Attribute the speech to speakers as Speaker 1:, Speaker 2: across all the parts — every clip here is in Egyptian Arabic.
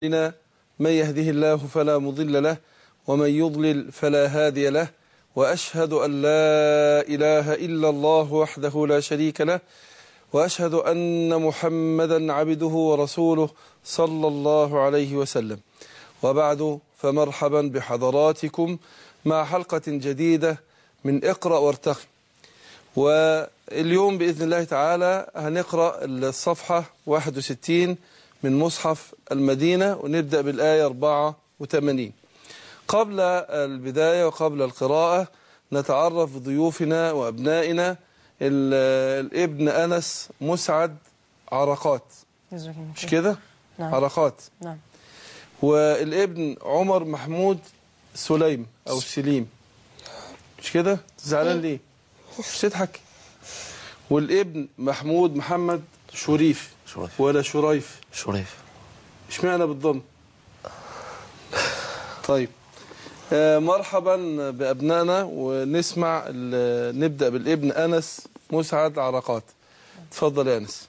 Speaker 1: لنا من يهده الله فلا مضل له ومن يضلل فلا هادي له وأشهد أن لا إله إلا الله وحده لا شريك له وأشهد أن محمدا عبده ورسوله صلى الله عليه وسلم وبعد فمرحبا بحضراتكم مع حلقة جديدة من اقرأ وارتقي واليوم بإذن الله تعالى هنقرأ الصفحة 61 من مصحف المدينة ونبدأ بالآية 84 قبل البداية وقبل القراءة نتعرف بضيوفنا وأبنائنا الابن أنس مسعد عرقات مش كده؟
Speaker 2: نعم.
Speaker 1: عرقات
Speaker 2: نعم
Speaker 1: والابن عمر محمود سليم أو سليم مش كده؟ زعلان ليه؟ مش تضحك والابن محمود محمد شريف
Speaker 3: شريف.
Speaker 1: ولا شريف
Speaker 3: شريف
Speaker 1: اشمعنى بالضم طيب آه، مرحبا بأبنائنا ونسمع ال- نبدأ بالابن أنس مسعد عرقات تفضل يا أنس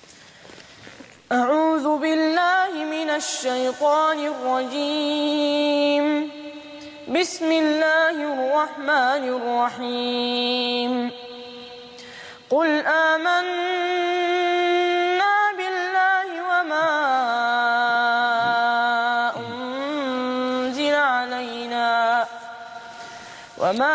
Speaker 2: أعوذ بالله من الشيطان الرجيم بسم الله الرحمن الرحيم قل آمنا بالله وما أنزل علينا وما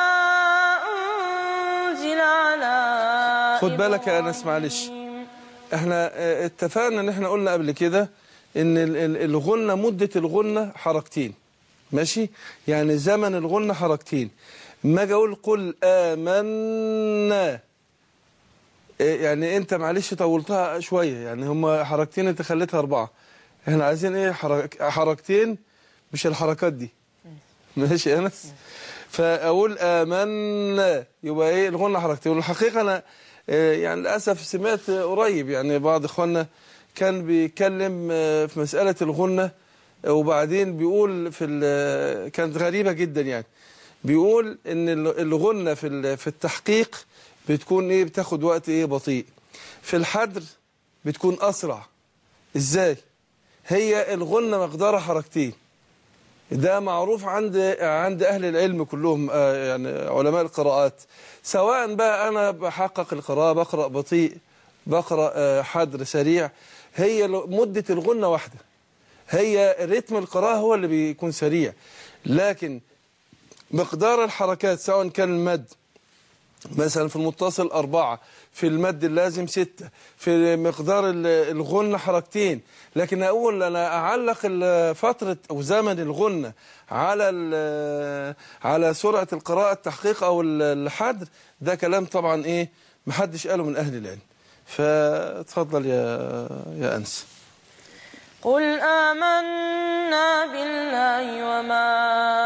Speaker 2: أنزل على
Speaker 1: خد بالك يا أنس معلش احنا اه، اتفقنا ان احنا قلنا قبل كده ان ال- ال- الغنة مدة الغنة حركتين ماشي يعني زمن الغنة حركتين ما اجي اقول قل آمنا اه، يعني انت معلش طولتها شوية يعني هم حركتين انت خليتها اربعة احنا عايزين ايه حرك حركتين مش الحركات دي ماشي يا انس فاقول امنا يبقى ايه الغنى حركتين والحقيقه انا آه، يعني للاسف سمعت قريب يعني بعض اخواننا كان بيتكلم آه، في مساله الغنى آه، وبعدين بيقول في ال- كانت غريبه جدا يعني بيقول ان ال- الغنى في ال- في التحقيق بتكون ايه بتاخد وقت ايه بطيء في الحدر بتكون اسرع ازاي هي الغنى مقدارها حركتين ده معروف عند عند اهل العلم كلهم آه، يعني علماء القراءات سواء بقى انا بحقق القراءه بقرا بطيء بقرا آه، حدر سريع هي ل- مده الغنه واحده هي رتم القراءه هو اللي بيكون سريع لكن مقدار الحركات سواء كان المد مثلا في المتصل أربعة في المد اللازم ستة في مقدار ال- الغنة حركتين لكن أقول أنا أعلق ال- فترة أو زمن الغنة على ال- على سرعة القراءة التحقيق أو ال- الحدر ده كلام طبعا إيه محدش قاله من أهل العلم فتفضل يا يا أنس
Speaker 2: قل آمنا بالله وما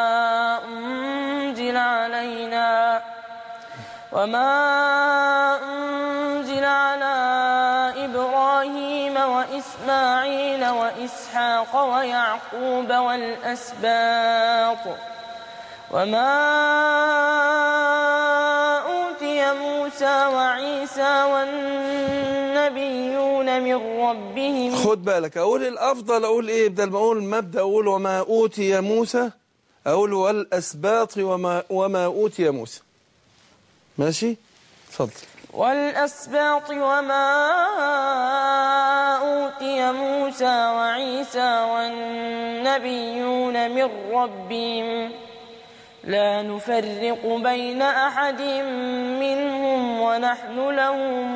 Speaker 2: أنزل علينا وما أنزل على إبراهيم وإسماعيل وإسحاق ويعقوب والأسباط وما أوتي موسى وعيسى والنبيون من ربهم
Speaker 1: خد بالك أقول الأفضل أقول إيه بدل ما أقول مبدأ أقول وما أوتي موسى أقول والأسباط وما وما أوتي موسى ماشي اتفضل
Speaker 2: والأسباط وما أوتي موسى وعيسى والنبيون من ربهم لا نفرق بين أحد منهم ونحن له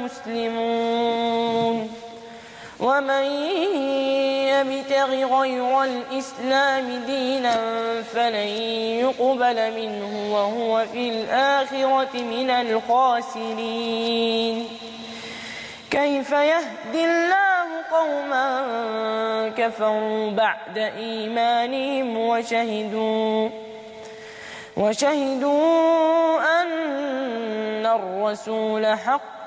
Speaker 2: مسلمون ومن يبتغ غير الإسلام دينا فلن يقبل منه وهو في الآخرة من الخاسرين كيف يهدي الله قوما كفروا بعد إيمانهم وشهدوا وشهدوا أن الرسول حق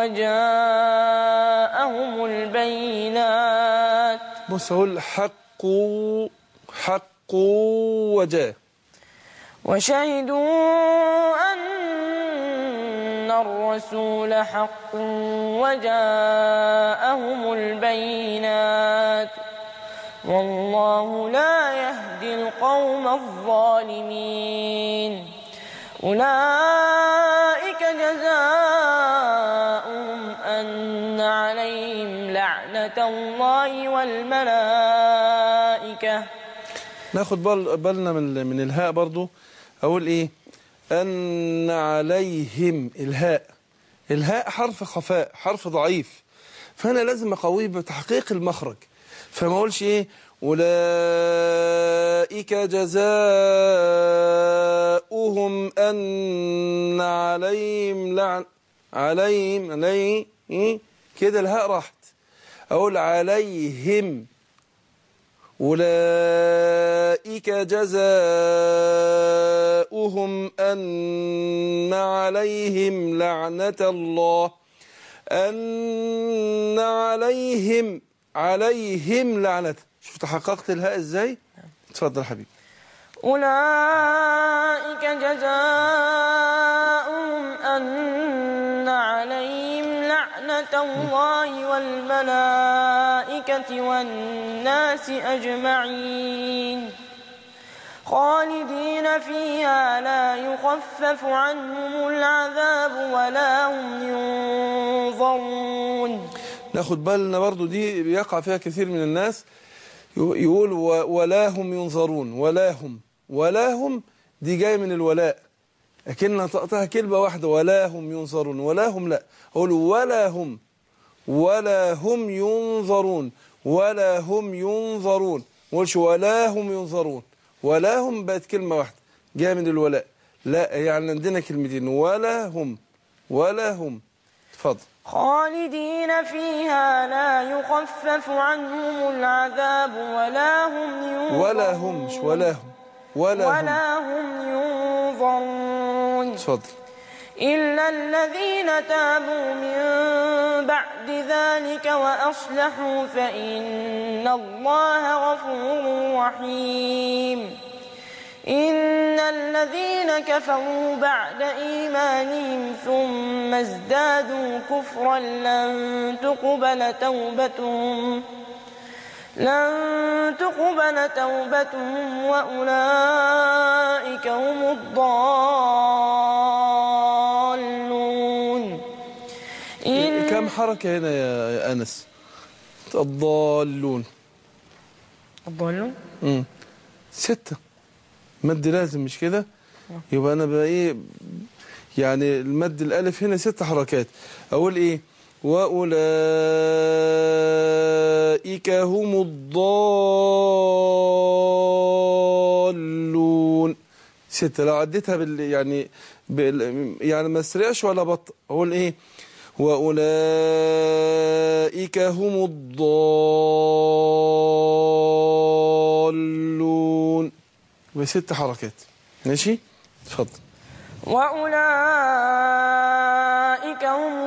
Speaker 2: وجاءهم البينات
Speaker 1: بص أقول حق حق وجاء
Speaker 2: وشهدوا أن الرسول حق وجاءهم البينات والله لا يهدي القوم الظالمين أولئك جزاؤهم أن عليهم لعنة الله والملائكة
Speaker 1: ناخد بال بالنا من من الهاء برضو اقول ايه ان عليهم الهاء الهاء حرف خفاء حرف ضعيف فانا لازم اقويه بتحقيق المخرج فما اقولش ايه اولئك جزاؤهم ان عليهم لعن عليهم علي إيه؟ كده الهاء راحت اقول عليهم أولئك جزاؤهم أن عليهم لعنة الله أن عليهم عليهم لعنة شوف تحققت الهاء ازاي اتفضل حبيبي
Speaker 2: أولئك جزاؤهم أن عليهم لعنة الله والملائكة والناس أجمعين خالدين فيها لا يخفف عنهم العذاب ولا هم ينظرون
Speaker 1: ناخد بالنا برضو دي بيقع فيها كثير من الناس يقول و- ولا هم ينظرون ولا هم ولا هم دي جايه من الولاء لكن نطقتها كلمه واحده ولا هم ينظرون ولا هم لا اقول ولا هم ولا هم ينظرون ولا هم ينظرون ما اقولش ولا هم ينظرون ولا هم بقت كلمه واحده جايه من الولاء لا يعني عندنا كلمتين ولا هم ولا هم اتفضل
Speaker 2: خالدين فيها لا يخفف عنهم العذاب ولا هم ينظرون
Speaker 1: ولا هم مش ولا هم ولا هم
Speaker 2: ولا هم ينظرون
Speaker 1: اتفضل
Speaker 2: إلا الذين تابوا من بعد ذلك وأصلحوا فإن الله غفور رحيم إن الذين كفروا بعد إيمانهم ثم ازدادوا كفرا لن تقبل توبتهم لن تقبل توبتهم وأولئك هم الضالون إن
Speaker 1: كم حركة هنا يا يا أنس الضالون
Speaker 2: الضالون
Speaker 1: مم. ستة مد لازم مش كده يبقى أنا بقى إيه يعني المد الألف هنا ست حركات أقول إيه وأولئك هم الضالون ستة لو عديتها بال يعني بال يعني ما اسرعش ولا بطء أقول إيه وأولئك هم الضالون بست حركات ماشي اتفضل
Speaker 2: وأولئك هم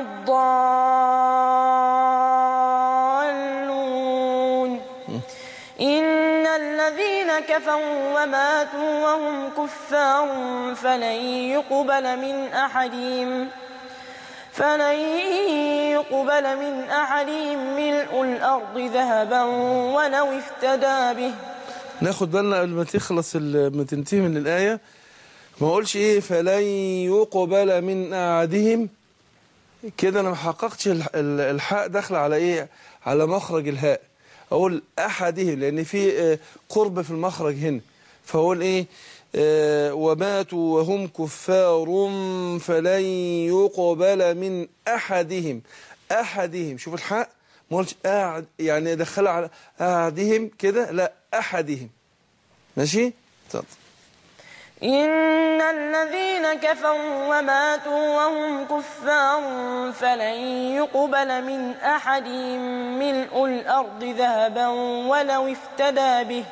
Speaker 2: الضالون إن الذين كفروا وماتوا وهم كفار فلن يقبل من أحدهم فلن يقبل من أحدهم ملء الأرض ذهبا ولو افتدى به
Speaker 1: ناخد بالنا قبل ما تخلص ال- ما تنتهي من الآية ما اقولش ايه فلن يقبل من أحدهم كده انا ما حققتش ال- ال- الحاء داخله على ايه على مخرج الهاء اقول احدهم لان في آه، قرب في المخرج هنا فاقول ايه آه، وماتوا وهم كفار فلن يقبل من احدهم احدهم شوف الحاء ما قلتش أعد يعني ادخلها على احدهم كده لا احدهم ماشي اتفضل
Speaker 2: إن الذين كفروا وماتوا وهم كفار فلن يقبل من أحدهم ملء الأرض ذهبا ولو افتدى به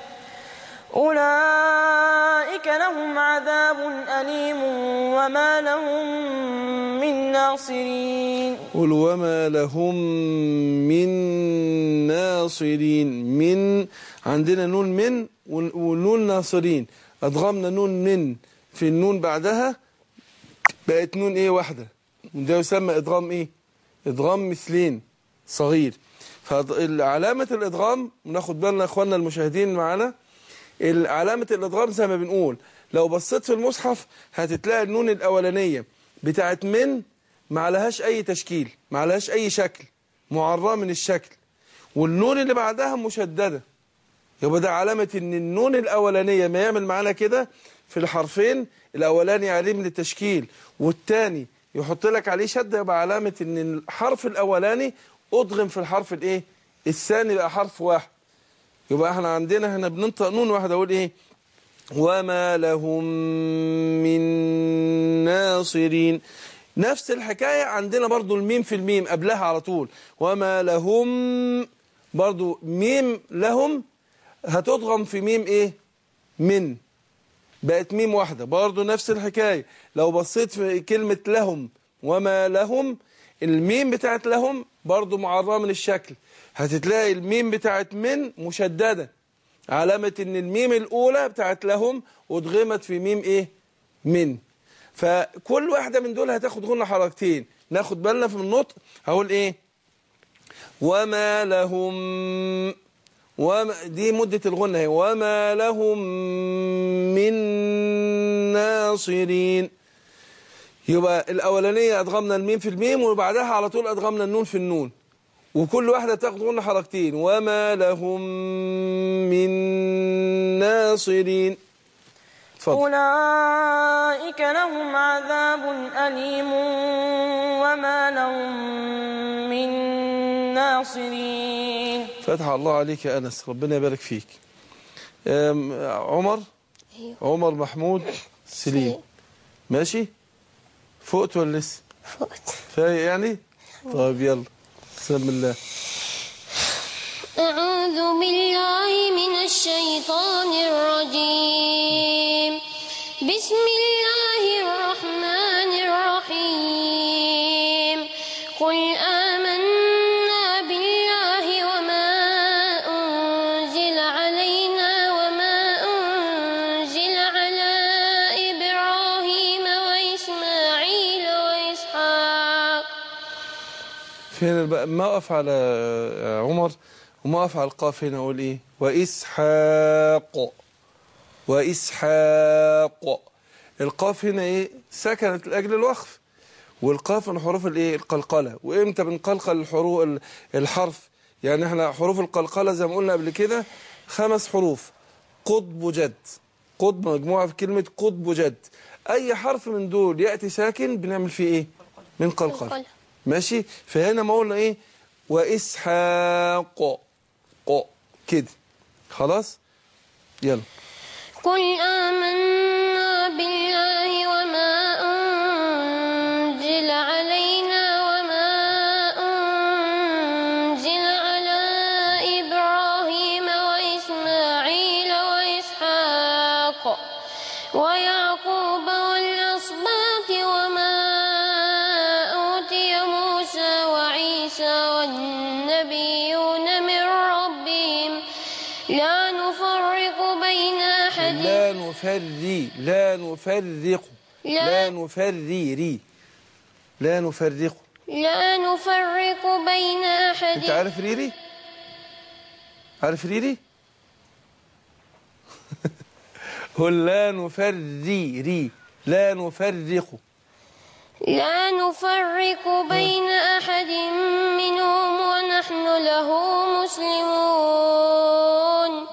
Speaker 2: أولئك لهم عذاب أليم وما لهم من ناصرين
Speaker 1: قل وما لهم من ناصرين من عندنا نون من ون- ونون ناصرين أدغمنا نون من في النون بعدها بقت نون ايه واحدة ده يسمى ادغام ايه ادغام مثلين صغير فعلامة الإدغام ناخد بالنا إخواننا المشاهدين معنا علامة الإدغام زي ما بنقول لو بصيت في المصحف هتتلاقي النون الأولانية بتاعت من ما عليهاش أي تشكيل ما عليهاش أي شكل معراه من الشكل والنون اللي بعدها مشددة يبقى ده علامة ان النون الاولانية ما يعمل معانا كده في الحرفين الاولاني عليه من التشكيل والتاني يحط لك عليه شدة يبقى علامة ان الحرف الاولاني ادغم في الحرف الايه الثاني بقى حرف واحد يبقى احنا عندنا هنا بننطق نون واحدة اقول ايه وما لهم من ناصرين نفس الحكاية عندنا برضو الميم في الميم قبلها على طول وما لهم برضو ميم لهم هتضغم في ميم ايه من بقت ميم واحدة برضو نفس الحكاية لو بصيت في كلمة لهم وما لهم الميم بتاعت لهم برضو معراه من الشكل هتتلاقي الميم بتاعت من مشددة علامة ان الميم الاولى بتاعت لهم ادغمت في ميم ايه من فكل واحدة من دول هتاخد غنى حركتين ناخد بالنا في النطق هقول ايه وما لهم وما دي مدة الغنى هي وما لهم من ناصرين يبقى الأولانية أدغمنا الميم في الميم وبعدها على طول أدغمنا النون في النون وكل واحدة تاخد غنى حركتين وما لهم من ناصرين اتفضل
Speaker 2: أولئك لهم عذاب أليم وما لهم من ناصرين
Speaker 1: فتح الله عليك يا أنس ربنا يبارك فيك أم، عمر
Speaker 3: أيوه
Speaker 1: عمر محمود سليم
Speaker 3: سليم.
Speaker 1: ماشي فقت ولا لسه
Speaker 3: فقت
Speaker 1: فايق يعني طيب يلا بسم الله
Speaker 3: أعوذ بالله من الشيطان الرجيم بسم الله الرحمن الرحيم قل آمنا بالله وما أنزل علينا وما أنزل على إبراهيم وإسماعيل وإسحاق
Speaker 1: فين بقى ما اقف على عمر وما اقف على القاف هنا اقول ايه واسحاق واسحاق القاف هنا ايه سكنت لاجل الوقف والقاف من حروف الايه القلقله وامتى بنقلقل الحروف ال- الحرف يعني احنا حروف القلقله زي ما قلنا قبل كده خمس حروف قطب جد قطب مجموعه في كلمه قطب جد اي حرف من دول ياتي ساكن بنعمل فيه ايه بنقلقل
Speaker 3: قلقلة.
Speaker 1: ماشي فهنا ما قلنا ايه واسحاق ق كده خلاص يلا
Speaker 3: قل آمنا بالله وما أنزل علينا وما أنزل على إبراهيم وإسماعيل وإسحاق ويعقوب والأسباط وما أوتي موسى وعيسى والنبيون من ربهم لا نفرق بين أحد
Speaker 1: لا نفري لا نفرق
Speaker 3: لا.
Speaker 1: لا نفري ري لا نفرق
Speaker 3: لا نفرق بين
Speaker 1: انت
Speaker 3: أحد
Speaker 1: عارف ريري عارف ريري قل لا نفري ري لا نفرق
Speaker 3: لا نفرق بين أحد منهم ونحن له مسلمون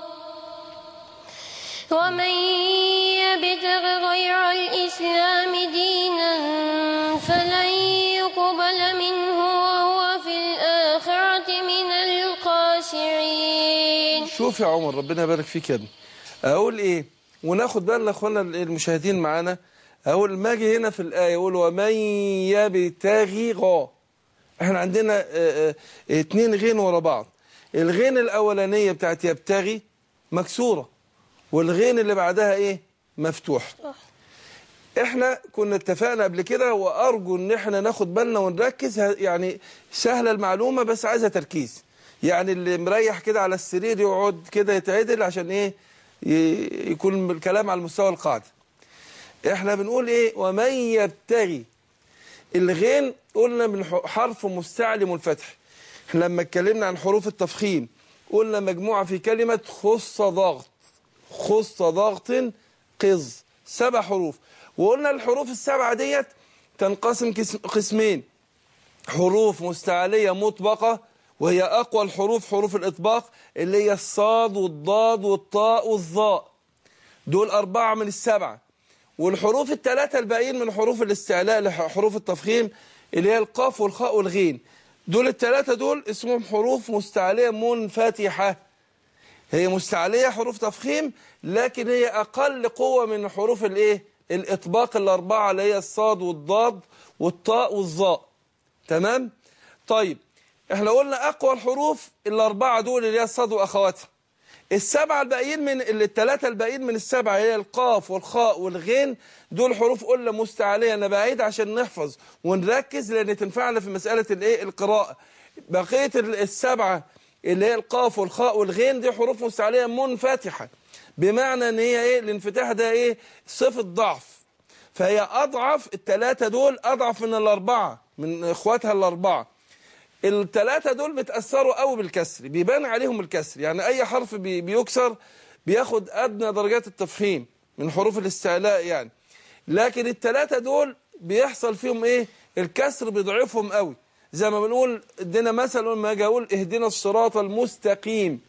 Speaker 3: ومن يبتغ غير الإسلام دينا فلن يقبل منه وهو في الآخرة من الخاسرين
Speaker 1: شوف يا عمر ربنا يبارك فيك يا ابني اقول ايه وناخد بالنا اخوانا المشاهدين معانا اقول ما اجي هنا في الايه يقول ومن يبتغي غا احنا عندنا اه، اه، اتنين غين ورا بعض الغين الاولانيه بتاعت يبتغي مكسوره والغين اللي بعدها ايه مفتوح احنا كنا اتفقنا قبل كده وارجو ان احنا ناخد بالنا ونركز ه- يعني سهله المعلومه بس عايزه تركيز يعني اللي مريح كده على السرير يقعد كده يتعدل عشان ايه ي- يكون الكلام على المستوى القاعده احنا بنقول ايه ومن يبتغي الغين قلنا من ح- حرف مستعلي منفتح احنا لما اتكلمنا عن حروف التفخيم قلنا مجموعة في كلمة خص ضغط خص ضغط قز سبع حروف وقلنا الحروف السبعة ديت تنقسم قسم- قسمين حروف مستعلية مطبقة وهي أقوى الحروف حروف الإطباق اللي هي الصاد والضاد والطاء والظاء دول أربعة من السبعة والحروف الثلاثة الباقيين من حروف الاستعلاء لحروف التفخيم اللي هي القاف والخاء والغين دول الثلاثة دول اسمهم حروف مستعلية منفتحة هي مستعلية حروف تفخيم لكن هي أقل قوة من حروف الإيه؟ الإطباق الأربعة اللي هي الصاد والضاد والطاء والظاء تمام؟ طيب احنا قلنا أقوى الحروف الأربعة دول اللي هي الصاد وأخواتها السبعة الباقيين من الثلاثة الباقيين من السبعة هي القاف والخاء والغين دول حروف قلة مستعلية أنا بعيد عشان نحفظ ونركز لأن تنفعنا في مسألة الإيه القراءة بقية ال- السبعة اللي هي القاف والخاء والغين دي حروف مستعلية منفتحة بمعنى ان هي ايه الانفتاح ده ايه صفة ضعف فهي اضعف الثلاثة دول اضعف من الاربعة من اخواتها الاربعة الثلاثة دول بيتأثروا قوي بالكسر بيبان عليهم الكسر يعني اي حرف بي بيكسر بياخد ادنى درجات التفخيم من حروف الاستعلاء يعني لكن الثلاثة دول بيحصل فيهم ايه الكسر بيضعفهم قوي زي ما بنقول ادينا مثل لما اجي اقول اهدنا الصراط المستقيم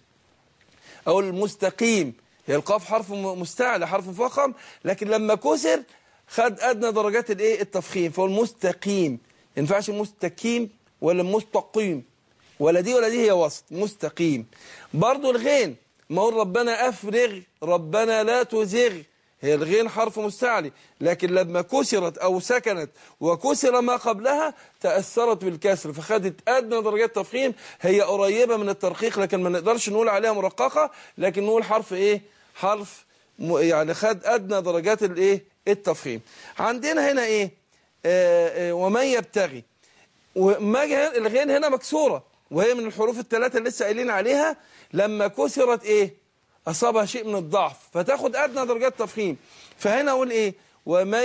Speaker 1: او المستقيم هي القاف حرف م- مستعلى حرف فخم لكن لما كسر خد ادنى درجات الايه التفخيم فهو المستقيم ما ينفعش مستقيم ولا مستقيم ولا دي ولا دي هي وسط مستقيم برضو الغين ما هو ربنا افرغ ربنا لا تزغ هي الغين حرف مستعلي لكن لما كسرت او سكنت وكسر ما قبلها تاثرت بالكسر فخدت ادنى درجات تفخيم هي قريبه من الترقيق لكن ما نقدرش نقول عليها مرققه لكن نقول حرف ايه حرف م- يعني خد ادنى درجات الايه التفخيم عندنا هنا ايه آه آه ومن يبتغي وما جه- الغين هنا مكسورة وهي من الحروف الثلاثة اللي لسه قايلين عليها لما كسرت ايه أصابها شيء من الضعف فتاخد أدنى درجات تفخيم فهنا أقول ايه ومن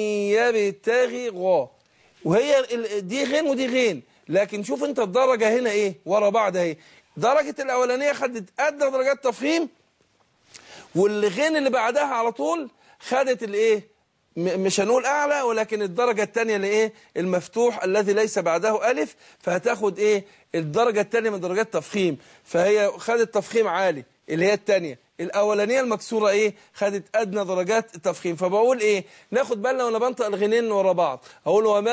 Speaker 1: يبتغي غا وهي ال- دي غين ودي غين لكن شوف انت الدرجة هنا ايه ورا بعض اهي درجة الأولانية خدت أدنى درجات تفخيم والغين اللي بعدها على طول خدت الايه م- مش هنقول اعلى ولكن الدرجه الثانيه لايه المفتوح الذي ليس بعده الف فهتاخد ايه الدرجه الثانيه من درجات تفخيم فهي خدت تفخيم عالي اللي هي الثانيه الاولانيه المكسوره ايه خدت ادنى درجات التفخيم فبقول ايه ناخد بالنا وانا بنطق الغنين ورا بعض اقول ومن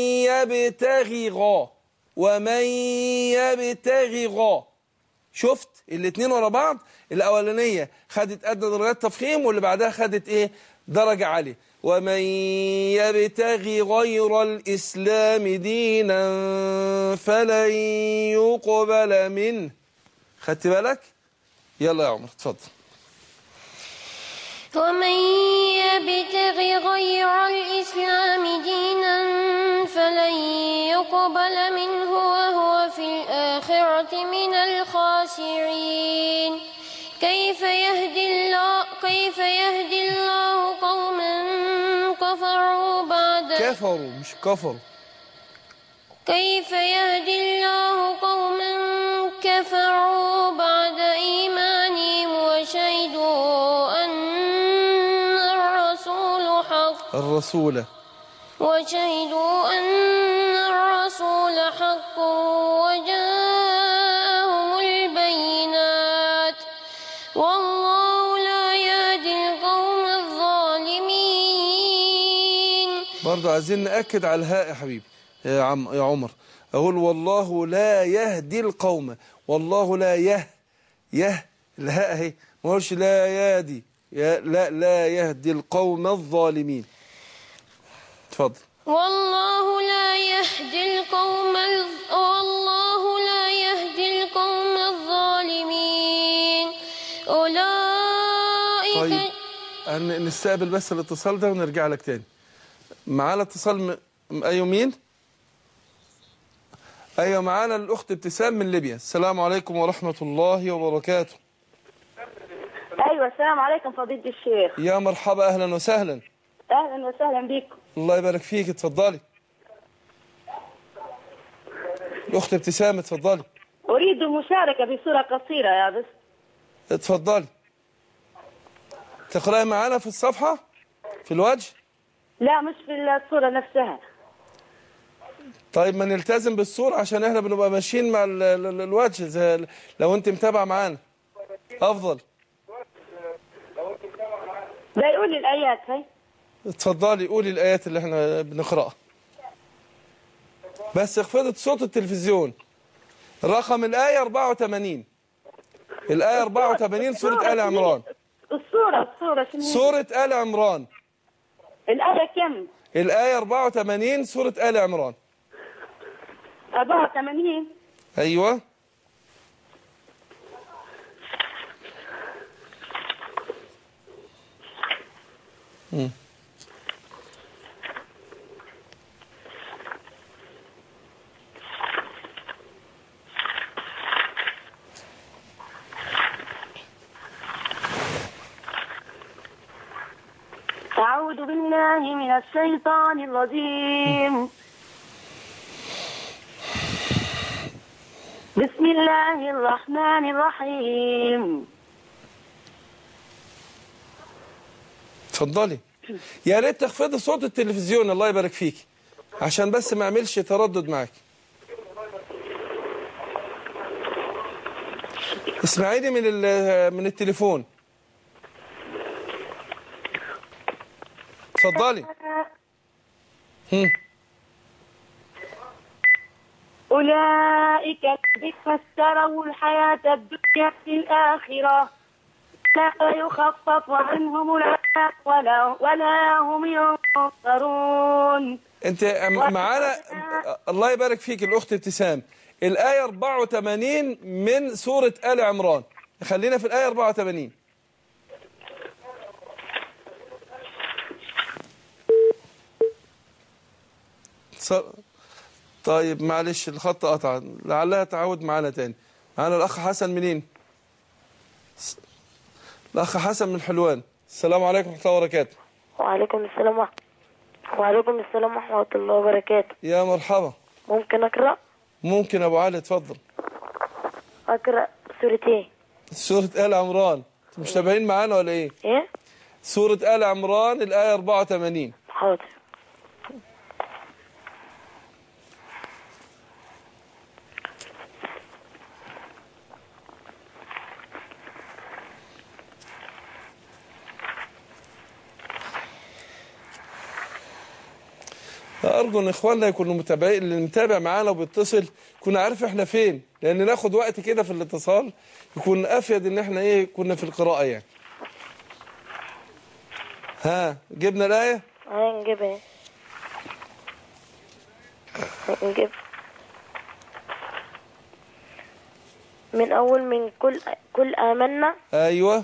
Speaker 1: يبتغي غا ومن يبتغي غا شفت الاثنين ورا بعض الاولانيه خدت ادنى درجات تفخيم واللي بعدها خدت ايه درجه عاليه ومن يبتغي غير الاسلام دينا فلن يقبل منه خدت بالك يلا يا عمر اتفضل
Speaker 3: ومن يبتغ غير الإسلام دينا فلن يقبل منه وهو في الآخرة من الخاسرين كيف يهدي الله كيف يهدي الله قوما كفروا بعد
Speaker 1: كفروا مش كفروا
Speaker 3: كيف يهدي الله قوما كفروا بعد إيمانهم وشهدوا أن الرسول حق
Speaker 1: الرسول
Speaker 3: وشهدوا أن الرسول حق وجاءهم البينات والله لا يهدي القوم الظالمين
Speaker 1: برضه عايزين نأكد على الهاء يا حبيبي يا عم يا عمر أقول والله لا يهدي القوم والله لا يه يه الهاء اهي ما قولش لا يهدي يا لا لا يهدي القوم الظالمين اتفضل
Speaker 3: والله لا يهدي القوم الظ- والله لا يهدي القوم الظالمين أولئك
Speaker 1: طيب هن- نستقبل بس الاتصال ده ونرجع لك تاني معانا اتصال م... م- ايوه مين ايوه معانا الاخت ابتسام من ليبيا السلام عليكم ورحمة الله وبركاته
Speaker 4: ايوه السلام عليكم فضيله الشيخ
Speaker 1: يا مرحبا اهلا وسهلا
Speaker 4: اهلا وسهلا بكم
Speaker 1: الله يبارك فيك اتفضلي الأخت ابتسام اتفضلي
Speaker 4: أريد المشاركة بصورة قصيرة يا بس
Speaker 1: اتفضلي تقرأي معانا في الصفحة في الوجه
Speaker 4: لا مش في الصورة نفسها
Speaker 1: طيب ما نلتزم بالصورة عشان احنا بنبقى ماشيين مع ال- ال- ال- الوجه زي لو انت متابعة معانا افضل
Speaker 4: ده يقول لي الآيات هاي
Speaker 1: اتفضلي قولي الآيات اللي احنا بنقرأها بس اخفضت صوت التلفزيون رقم الآية 84 الآية 84 سورة آل عمران
Speaker 4: الصورة الصورة شنو هي؟
Speaker 1: سورة آل عمران
Speaker 4: الآية كم؟
Speaker 1: الآية 84 سورة آل عمران
Speaker 4: 84
Speaker 1: أيوة مم.
Speaker 4: أعوذ بالله من الشيطان الرجيم بسم الله الرحمن الرحيم
Speaker 1: اتفضلي يا ريت تخفضي صوت التلفزيون الله يبارك فيك عشان بس ما يعملش تردد معاك اسمعيني من ال- من التليفون اتفضلي هم.
Speaker 4: أولئك الذين اشتروا الحياة الدنيا في الآخرة لا يخفف عنهم العذاب ولا, ولا هم ينصرون
Speaker 1: انت معانا الله يبارك فيك الاخت ابتسام الايه 84 من سوره ال عمران خلينا في الايه 84 ص- طيب معلش الخط قطع لعلها تعود معانا تاني معانا الاخ حسن منين س- الاخ حسن من حلوان السلام عليكم ورحمه الله وبركاته
Speaker 5: وعليكم السلام ورحمة وعليكم السلام ورحمة الله وبركاته
Speaker 1: يا مرحبا
Speaker 5: ممكن أقرأ
Speaker 1: ممكن ابو علي اتفضل
Speaker 5: أقرأ سورة إيه
Speaker 1: سورة آل عمران انتوا مش تابعين معانا ولا ايه
Speaker 5: إيه
Speaker 1: سورة آل عمران الآية 84
Speaker 5: حاضر
Speaker 1: أرجو إن إخواننا يكونوا متابعين اللي متابع معانا وبيتصل يكون عارف إحنا فين لأن ناخد وقت كده في الاتصال يكون أفيد إن إحنا إيه كنا في القراءة يعني ها جبنا الآية
Speaker 5: هاي نجيب إيه نجيب من أول من كل كل آمنا
Speaker 1: أيوة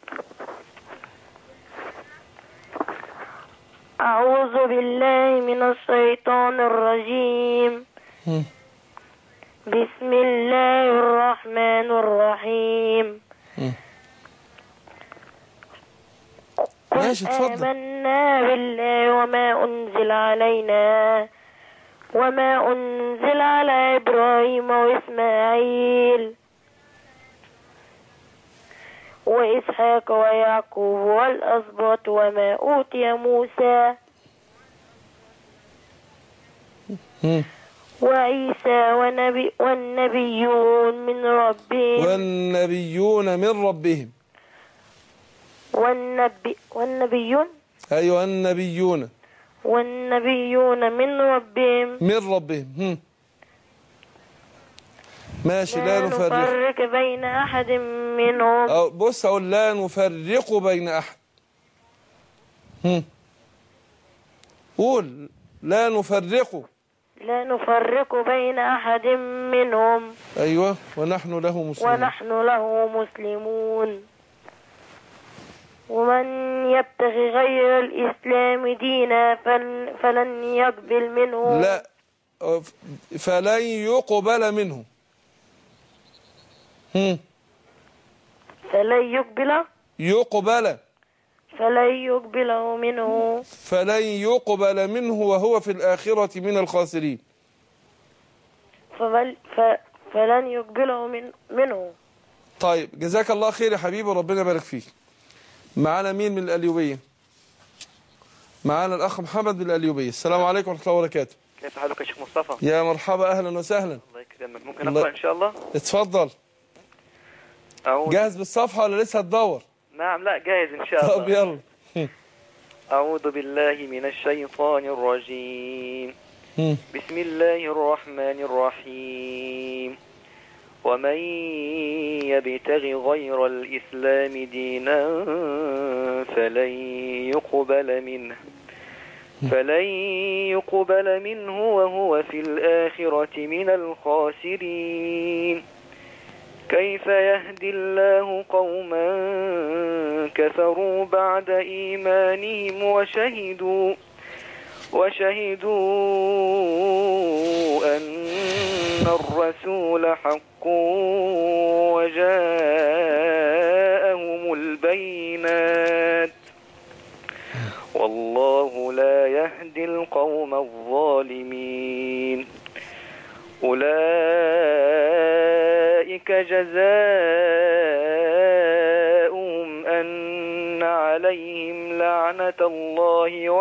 Speaker 5: أعوذ بالله من الشيطان الرجيم
Speaker 1: هم.
Speaker 5: بسم الله الرحمن الرحيم
Speaker 1: هم.
Speaker 5: قل
Speaker 1: ماشي، اتفضل.
Speaker 5: آمنا بالله وما أنزل علينا وما أنزل على إبراهيم وإسماعيل وإسحاق ويعقوب والأسباط وما أوتي موسى
Speaker 1: هم.
Speaker 5: وعيسى ونبي والنبيون من ربهم
Speaker 1: والنبيون من ربهم
Speaker 5: والنبي والنبيون
Speaker 1: أيوة النبيون
Speaker 5: والنبيون من ربهم
Speaker 1: من ربهم هم. ماشي لا
Speaker 5: لا
Speaker 1: نفرق
Speaker 5: نفرق بين أحد منهم
Speaker 1: أو بص أقول لا نفرق بين أحد هم. قول لا نفرق
Speaker 5: لا نفرق بين أحد منهم
Speaker 1: أيوة ونحن له مسلمون
Speaker 5: ونحن له مسلمون ومن يبتغي غير الإسلام دينا فل- فلن يقبل منه
Speaker 1: لا فلن يقبل منه هم.
Speaker 5: فلن يقبل
Speaker 1: يقبل
Speaker 5: فلن يقبله منه
Speaker 1: فلن يقبل منه وهو في الآخرة من الخاسرين
Speaker 5: فبل ف فلن يقبله من منه
Speaker 1: طيب جزاك الله خير يا حبيبي وربنا يبارك فيك معانا مين من الأليوبية معانا الأخ محمد من الأليوبية السلام عليكم ورحمة الله وبركاته
Speaker 6: كيف حالك يا شيخ مصطفى؟
Speaker 1: يا مرحبا أهلا وسهلا
Speaker 6: الله يكرمك ممكن
Speaker 1: الله-
Speaker 6: أقرأ إن شاء الله؟
Speaker 1: اتفضل
Speaker 6: أعوذ
Speaker 1: جاهز بالصفحة ولا لسه هتدور
Speaker 6: نعم لا جاهز إن شاء
Speaker 1: طب
Speaker 6: الله
Speaker 1: يلا
Speaker 6: أعوذ بالله من الشيطان الرجيم
Speaker 1: مم.
Speaker 6: بسم الله الرحمن الرحيم ومن يبتغ غير الإسلام دينا فلن يقبل منه فلن يقبل منه وهو في الآخرة من الخاسرين كيف يهدي الله قوما كفروا بعد إيمانهم وشهدوا وشهدوا أن الرسول حق وجاءهم البينات والله لا يهدي القوم الظالمين أولئك جزاؤهم أن عليهم لعنة الله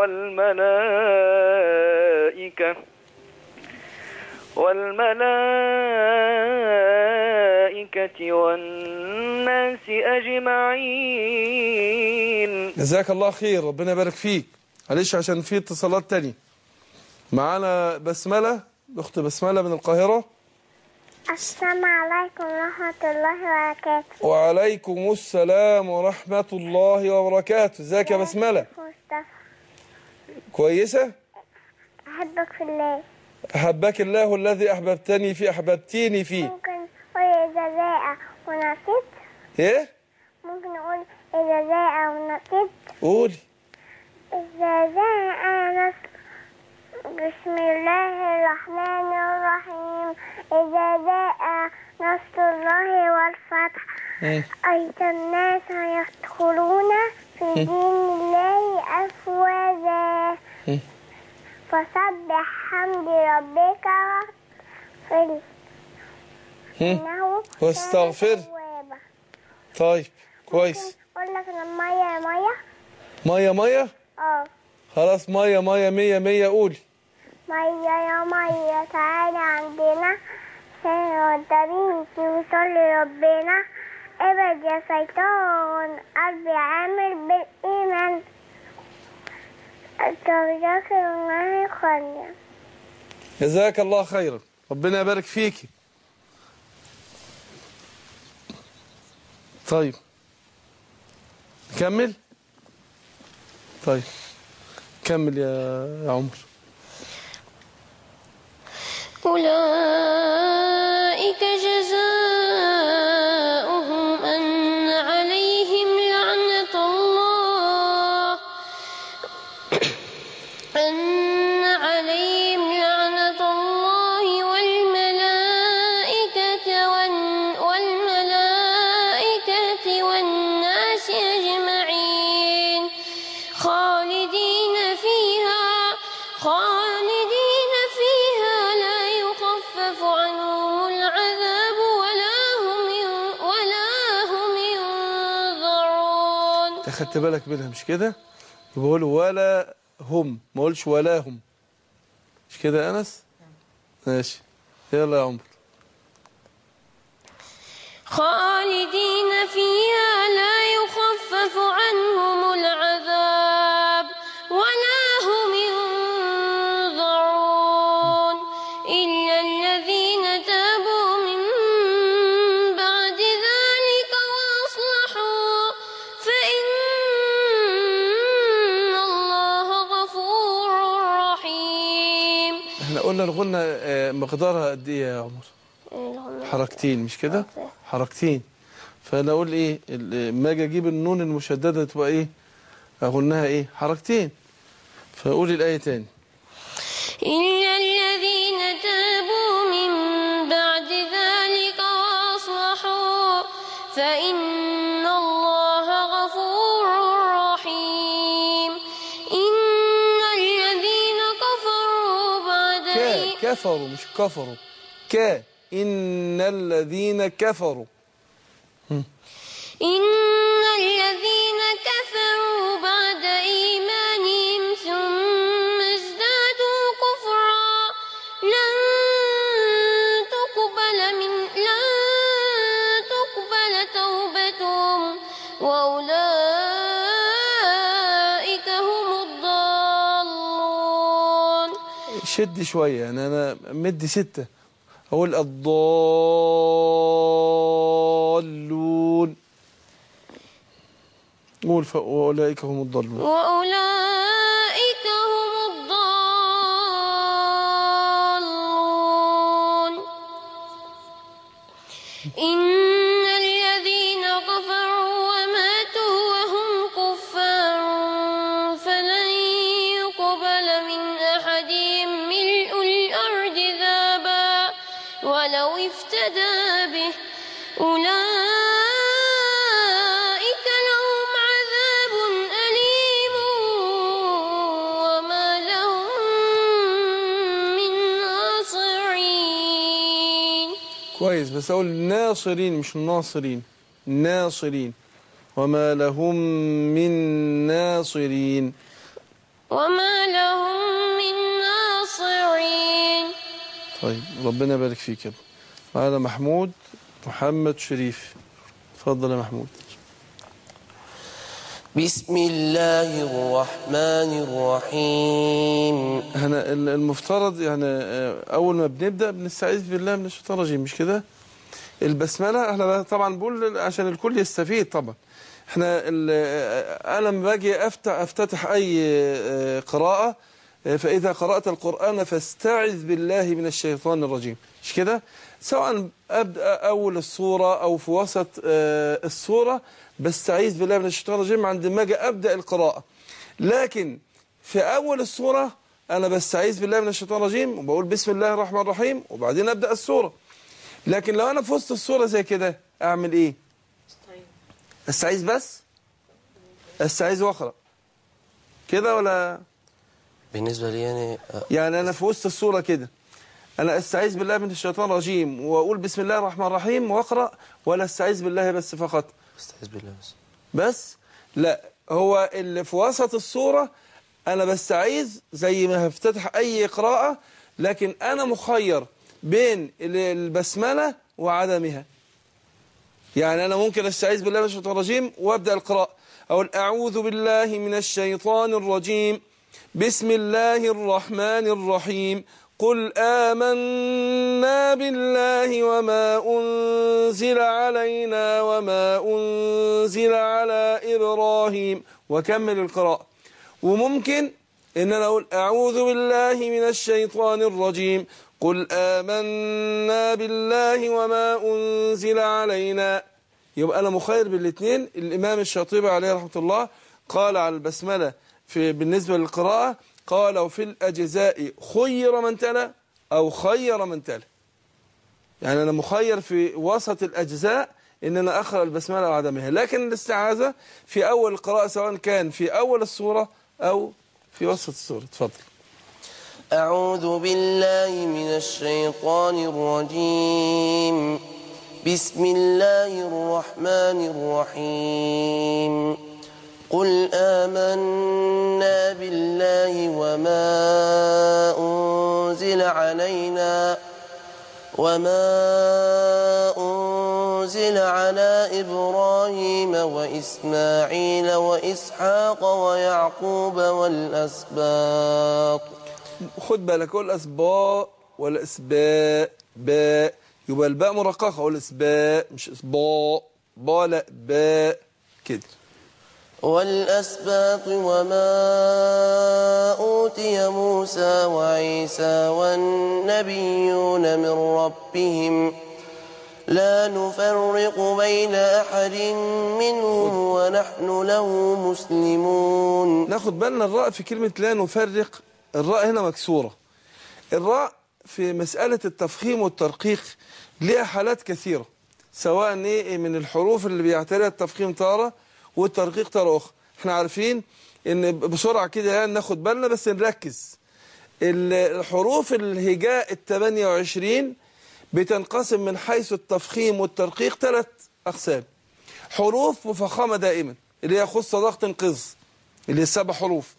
Speaker 6: والملائكة والملائكة والناس أجمعين
Speaker 1: جزاك الله خير ربنا يبارك فيك معلش عشان في اتصالات تانية معانا بسملة أخت بسملة من القاهرة
Speaker 7: السلام عليكم ورحمة الله وبركاته
Speaker 1: وعليكم السلام ورحمة الله وبركاته ازيك يا بسملة
Speaker 7: مصطفى
Speaker 1: كويسة
Speaker 7: أحبك في الله
Speaker 1: أحبك الله الذي أحببتني فيه أحببتيني فيه
Speaker 7: ممكن نقول إذا جاء ونصيب
Speaker 1: إيه
Speaker 7: ممكن نقول إذا جاء ونصيب
Speaker 1: قولي
Speaker 7: إذا جاء نصر بسم الله الرحمن الرحيم إذا جاء نصر الله والفتح
Speaker 1: مم.
Speaker 7: أيت الناس يدخلون في دين الله أفواجا
Speaker 1: مم.
Speaker 7: فسبح حمد ربك واغفر
Speaker 1: مم.
Speaker 7: إنه
Speaker 1: واستغفر.
Speaker 7: كان توابا.
Speaker 1: طيب كويس
Speaker 7: أقول لك أنا مية يا مية
Speaker 1: مية مية
Speaker 7: اه
Speaker 1: خلاص مية مية مية مية قولي
Speaker 7: مية يا مية تعالى عندنا عشان بيتي وصلي ربنا ابعد يا شيطان قلبي عامر بالإيمان التوجيك والنهي خلي
Speaker 1: جزاك الله خيرا ربنا يبارك فيكي طيب كمل طيب كمل يا يا عمر
Speaker 3: أولئك جزاؤهم أن عليهم لعنة الله أن عليهم لعنة الله والملائكة وال- والملائكة والناس أجمعين خالدين فيها خالدين فيها لا يخفف عنهم العذاب ولا هم ين- ولا هم ينظرون
Speaker 1: انت خدت بالك منها مش كده بقول ولا هم ما اقولش ولا هم مش كده يا انس ماشي يلا يا عمر
Speaker 3: خالدين فيها لا يخفف عنهم العذاب ولا هم ينظرون إلا الذين تابوا من بعد ذلك وأصلحوا فإن الله غفور رحيم
Speaker 1: احنا قلنا الغنى آه، مقدارها قد ايه يا عمر حركتين مش كده حركتين فانا اقول ايه ال- ما اجي اجيب النون المشدده تبقى ايه اغنها ايه حركتين فقولي الايه تاني
Speaker 3: إلا الذين تابوا من بعد ذلك وأصلحوا فإن الله غفور رحيم إن الذين كفروا بعد
Speaker 1: ك- كفروا مش كفروا ك إن الذين كفروا
Speaker 3: إن الذين كفروا بعد إيمانهم ثم ازدادوا كفرا لن تقبل من لن تقبل توبتهم وأولئك هم الضالون
Speaker 1: شد شوية يعني أنا مدي ستة أقول الضالون قول ف- وأولئك هم الضالون
Speaker 3: وأولئك هم الضالون إن الذين كفروا وماتوا وهم كفار فلن يقبل من أحدهم ملء الأرض ذهبا ولو افتدى به أولئك لهم عذاب أليم وما لهم من ناصرين
Speaker 1: كويس بس أقول ناصرين مش ناصرين ناصرين وما لهم من ناصرين
Speaker 3: وما لهم من ناصرين
Speaker 1: طيب ربنا يبارك فيك يا ابني. معانا محمود محمد شريف اتفضل يا محمود
Speaker 8: بسم الله الرحمن الرحيم
Speaker 1: احنا ال- المفترض يعني آه، اول ما بنبدا بنستعيذ بالله من الشيطان الرجيم مش كده البسمله احنا بقى طبعا بقول عشان الكل يستفيد طبعا احنا ال- آه، انا لما باجي افتح افتتح اي آه، قراءه آه، فاذا قرات القران فاستعذ بالله من الشيطان الرجيم مش كده سواء ابدا اول السوره او في وسط آه، السوره بستعيذ بالله من الشيطان الرجيم عندما اجي ابدا القراءه لكن في أول السورة أنا بستعيذ بالله من الشيطان الرجيم وبقول بسم الله الرحمن الرحيم وبعدين أبدأ السورة لكن لو أنا في وسط السورة زي كده أعمل إيه؟ أستعيذ بس؟ أستعيذ وأقرأ كده ولا
Speaker 8: بالنسبة لي يعني آه،
Speaker 1: يعني أنا في وسط السورة كده أنا أستعيذ بالله من الشيطان الرجيم وأقول بسم الله الرحمن الرحيم وأقرأ ولا أستعيذ بالله بس فقط
Speaker 8: استعيذ بالله بس
Speaker 1: بس لا هو اللي في وسط الصورة أنا بستعيذ زي ما هفتتح أي قراءة لكن أنا مخير بين ال- البسملة وعدمها يعني أنا ممكن أستعيذ بالله من الشيطان الرجيم وأبدأ القراءة أقول أعوذ بالله من الشيطان الرجيم بسم الله الرحمن الرحيم قل آمنا بالله وما أنزل علينا وما أنزل على إبراهيم وكمل القراءة وممكن إن أنا أقول أعوذ بالله من الشيطان الرجيم قل آمنا بالله وما أنزل علينا يبقى أنا مخير بالاثنين الإمام الشاطبي عليه رحمة الله قال على البسملة في بالنسبة للقراءة قال وفي الأجزاء خير من تلا أو خير من تلا يعني أنا مخير في وسط الأجزاء إن أنا أقرأ البسملة وعدمها لكن الاستعاذة في أول القراءة سواء كان في أول السورة أو في وسط السورة تفضل
Speaker 8: أعوذ بالله من الشيطان الرجيم بسم الله الرحمن الرحيم قل آمنا بالله وما أنزل علينا وما أنزل على إبراهيم وإسماعيل وإسحاق ويعقوب والأسباط
Speaker 1: خد بالك قول أسباء ولا إسباء باء يبقى الباء مرققة قول إسباء مش إسباء باء لا باء كده
Speaker 8: والأسباط وما أوتي موسى وعيسى والنبيون من ربهم لا نفرق بين أحد منهم ونحن له مسلمون
Speaker 1: ناخد بالنا الراء في كلمة لا نفرق الراء هنا مكسورة الراء في مسألة التفخيم والترقيق ليها حالات كثيرة سواء إيه من الحروف اللي بيعتريها التفخيم تارة والترقيق تارة أخرى احنا عارفين ان بسرعة كده يعني ناخد بالنا بس نركز الحروف الهجاء ال 28 بتنقسم من حيث التفخيم والترقيق ثلاث أقسام حروف مفخمة دائما اللي هي خص ضغط انقذ اللي هي السبع حروف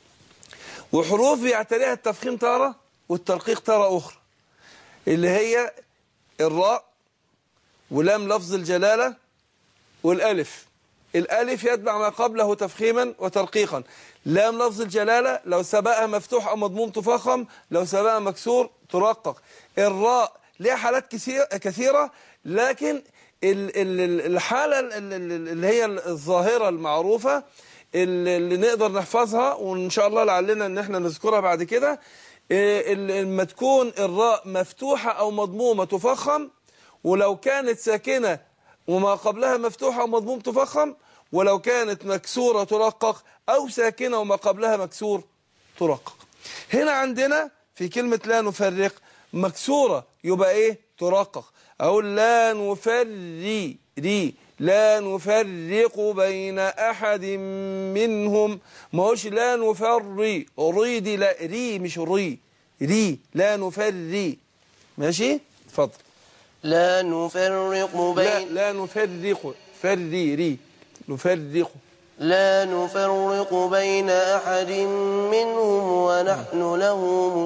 Speaker 1: وحروف يعتريها التفخيم تارة والترقيق تارة أخرى اللي هي الراء ولام لفظ الجلالة والألف الألف يتبع ما قبله تفخيما وترقيقا لام لفظ الجلالة لو سبقها مفتوح أو مضموم تفخم لو سبقها مكسور ترقق الراء ليها حالات كثير- كثيرة لكن ال- ال- ال- الحالة ال- ال- اللي هي الظاهرة المعروفة اللي اللي نقدر نحفظها وإن شاء الله لعلنا إن احنا نذكرها بعد كده إيه، ال- لما تكون الراء مفتوحة أو مضمومة تفخم ولو كانت ساكنة وما قبلها مفتوحة أو مضموم تفخم ولو كانت مكسورة ترقق أو ساكنة وما قبلها مكسور ترقق هنا عندنا في كلمة لا نفرق مكسورة يبقى إيه ترقق أقول لا نفري ري لا نفرق بين أحد منهم ما هوش لا نفري ري دي لا ري مش ري ري لا نفري ماشي اتفضل
Speaker 8: لا نفرق
Speaker 1: لا
Speaker 8: بين
Speaker 1: لا نفرق فري ري نفرق
Speaker 8: لا نفرق بين أحد منهم ونحن له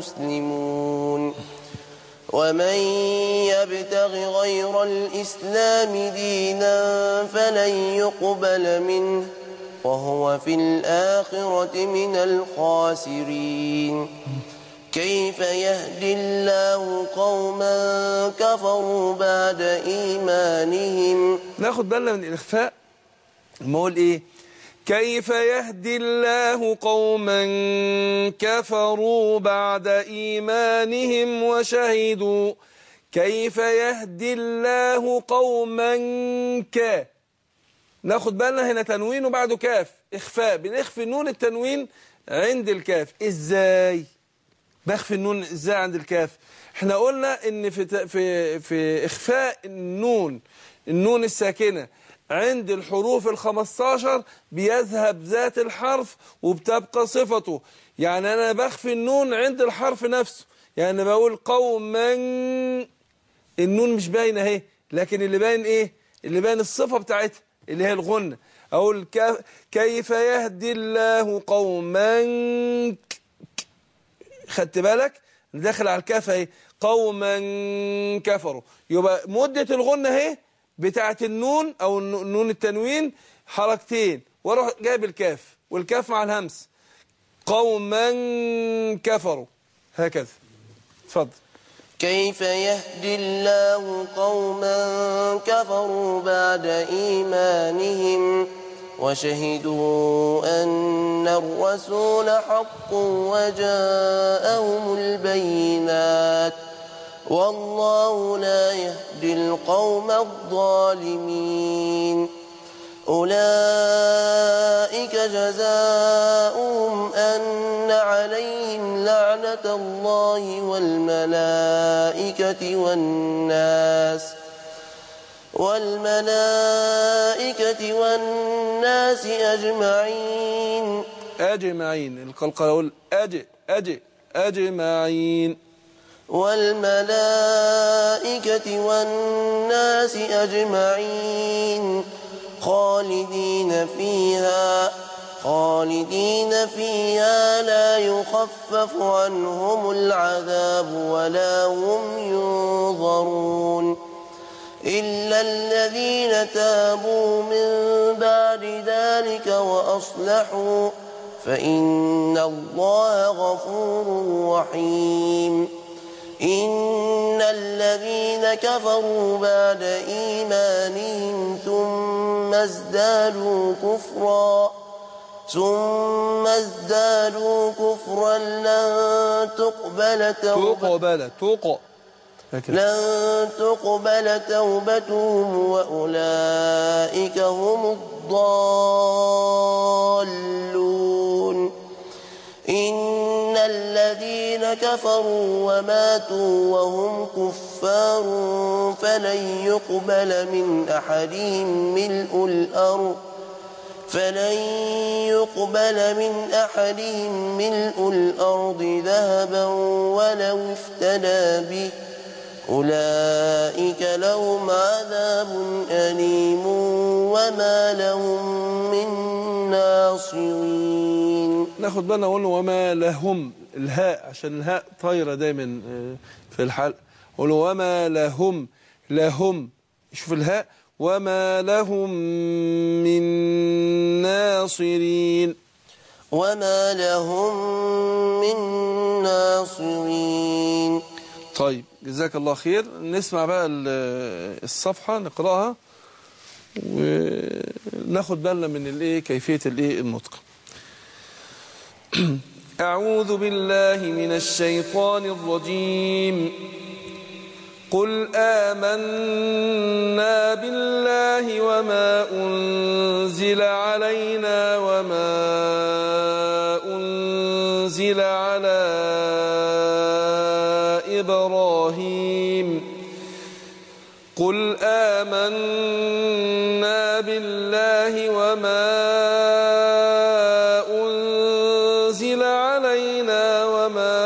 Speaker 8: مسلمون ومن يبتغ غير الإسلام دينا فلن يقبل منه وهو في الآخرة من الخاسرين كيف يهدي الله قوما كفروا بعد إيمانهم
Speaker 1: ناخد بالنا من الإخفاء لما أقول إيه كيف يهدي الله قوما كفروا بعد إيمانهم وشهدوا كيف يهدي الله قوما ك ناخد بالنا هنا تنوين وبعده كاف إخفاء بنخفي النون التنوين عند الكاف إزاي بخفي النون ازاي عند الكاف احنا قلنا ان في ت- في في اخفاء النون النون الساكنه عند الحروف الخمستاشر بيذهب ذات الحرف وبتبقى صفته يعني انا بخفي النون عند الحرف نفسه يعني بقول قوما النون مش باينه اهي لكن اللي باين ايه اللي باين الصفه بتاعتها اللي هي الغنه اقول كيف- كيف يهدي الله قوما خدت بالك داخل على الكاف اهي قوما كفروا يبقى مدة الغنة اهي بتاعة النون او الن- نون التنوين حركتين واروح جايب الكاف والكاف مع الهمس قوما كفروا هكذا اتفضل
Speaker 8: كيف يهدي الله قوما كفروا بعد إيمانهم وشهدوا أن الرسول حق وجاءهم البينات والله لا يهدي القوم الظالمين أولئك جزاؤهم أن عليهم لعنة الله والملائكة والناس والملائكة والناس أجمعين
Speaker 1: اجمعين القلقل اقول اج اج اجمعين
Speaker 8: والملائكة والناس أجمعين خالدين فيها خالدين فيها لا يخفف عنهم العذاب ولا هم ينظرون إلا الذين تابوا من بعد ذلك وأصلحوا فإن الله غفور رحيم إن الذين كفروا بعد إيمانهم ثم ازدادوا كفرا ثم ازدادوا كفرا لن تقبل توبة
Speaker 1: تقبل تق هكذا
Speaker 8: لن تقبل توبتهم وأولئك هم الضالون إن الذين كفروا وماتوا وهم كفار فلن يقبل من أحدهم ملء الأرض فلن يقبل من أحدهم ملء الأرض ذهبا ولو افتدى به أولئك لهم عذاب أليم وما لهم من ناصرين
Speaker 1: ناخد بالنا نقول وما لهم الهاء عشان الهاء طايرة دايما آه، في الحلقة قول وما لهم لهم شوف الهاء وما لهم من ناصرين
Speaker 8: وما لهم من ناصرين
Speaker 1: طيب جزاك الله خير نسمع بقى ال- الصفحة نقرأها وناخد بالنا من الايه كيفية الايه النطق أعوذ بالله من الشيطان الرجيم قل آمنا بالله وما أنزل علينا وما أنزل على إبراهيم قل آمنا بالله وما أنزل علينا وما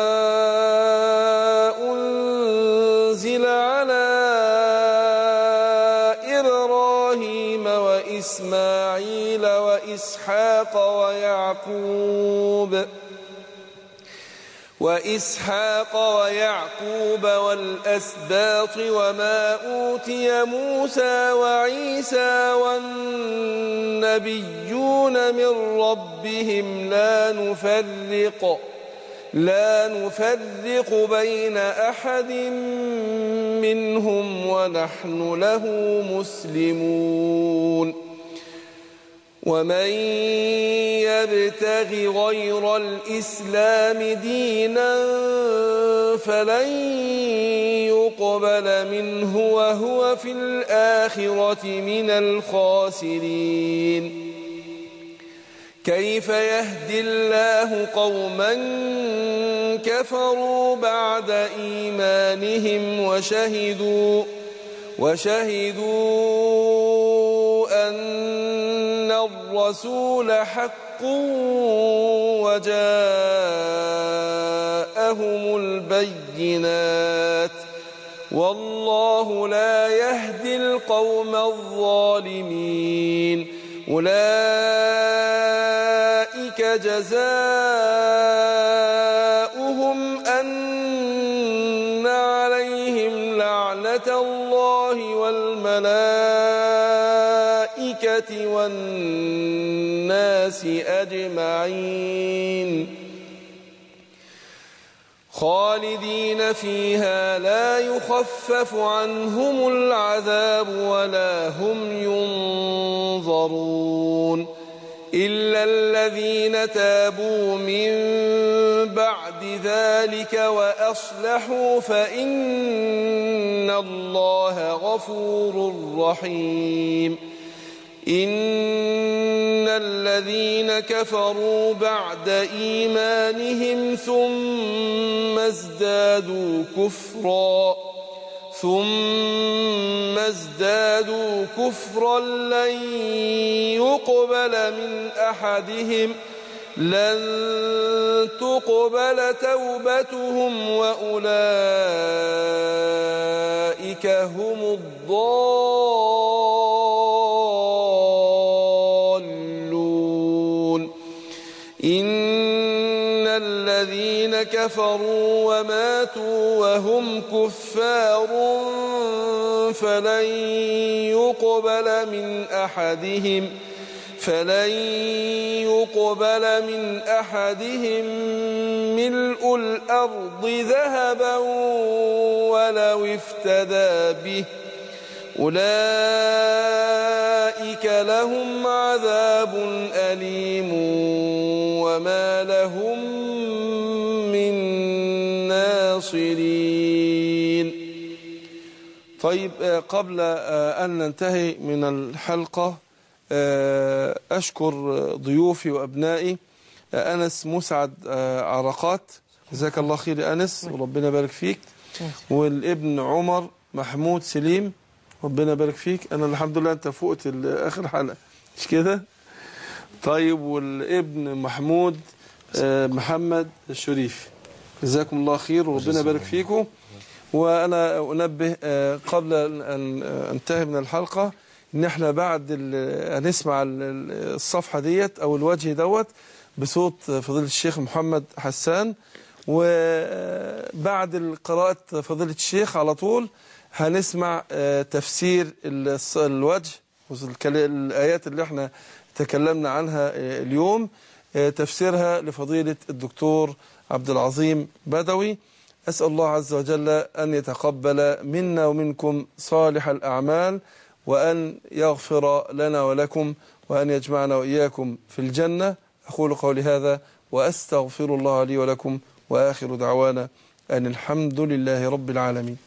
Speaker 1: أنزل على إبراهيم وإسماعيل وإسحاق ويعقوب وإسحاق ويعقوب والأسباط وما أوتي موسى وعيسى والنبيون من ربهم لا نفرق لا نفرق بين أحد منهم ونحن له مسلمون ومن يبتغ غير الإسلام دينا فلن يقبل منه وهو في الآخرة من الخاسرين كيف يهدي الله قوما كفروا بعد إيمانهم وشهدوا وشهدوا أن الرسول حق وجاءهم البينات والله لا يهدي القوم الظالمين أولئك جزاؤهم أن عليهم لعنة الله والملائكة والناس أجمعين خالدين فيها لا يخفف عنهم العذاب ولا هم ينظرون إلا الذين تابوا من بعد ذلك وأصلحوا فإن الله غفور رحيم إن الذين كفروا بعد إيمانهم ثم ازدادوا كفرا ثم ازدادوا كفرا لن يقبل من أحدهم لن تقبل توبتهم وأولئك هم الضالون إن الذين كفروا وماتوا وهم كفار فلن يقبل من أحدهم فلن يقبل من أحدهم ملء الأرض ذهبا ولو افتدى به أولئك لهم عذاب أليم وما لهم من ناصرين طيب آه، قبل آه، أن ننتهي من الحلقة آه، أشكر ضيوفي وأبنائي آه، أنس مسعد آه، عرقات جزاك الله خير يا أنس وربنا يبارك فيك والابن عمر محمود سليم ربنا يبارك فيك أنا الحمد لله أنت فوقت ال- آخر حلقة مش كده طيب والابن محمود آه، محمد الشريف جزاكم الله خير وربنا يبارك فيكم وأنا أنبه آه، قبل أن أنتهي من الحلقة إن إحنا بعد ال- هنسمع ال- ال- الصفحة ديت أو الوجه دوت بصوت فضيلة الشيخ محمد حسان وبعد قراءة فضيلة الشيخ على طول هنسمع آه، تفسير الص- الوجه والكل- الآيات اللي احنا تكلمنا عنها آه، اليوم آه، تفسيرها لفضيلة الدكتور عبد العظيم بدوي أسأل الله عز وجل أن يتقبل منا ومنكم صالح الأعمال وأن يغفر لنا ولكم وأن يجمعنا وإياكم في الجنة أقول قولي هذا وأستغفر الله لي ولكم وآخر دعوانا أن الحمد لله رب العالمين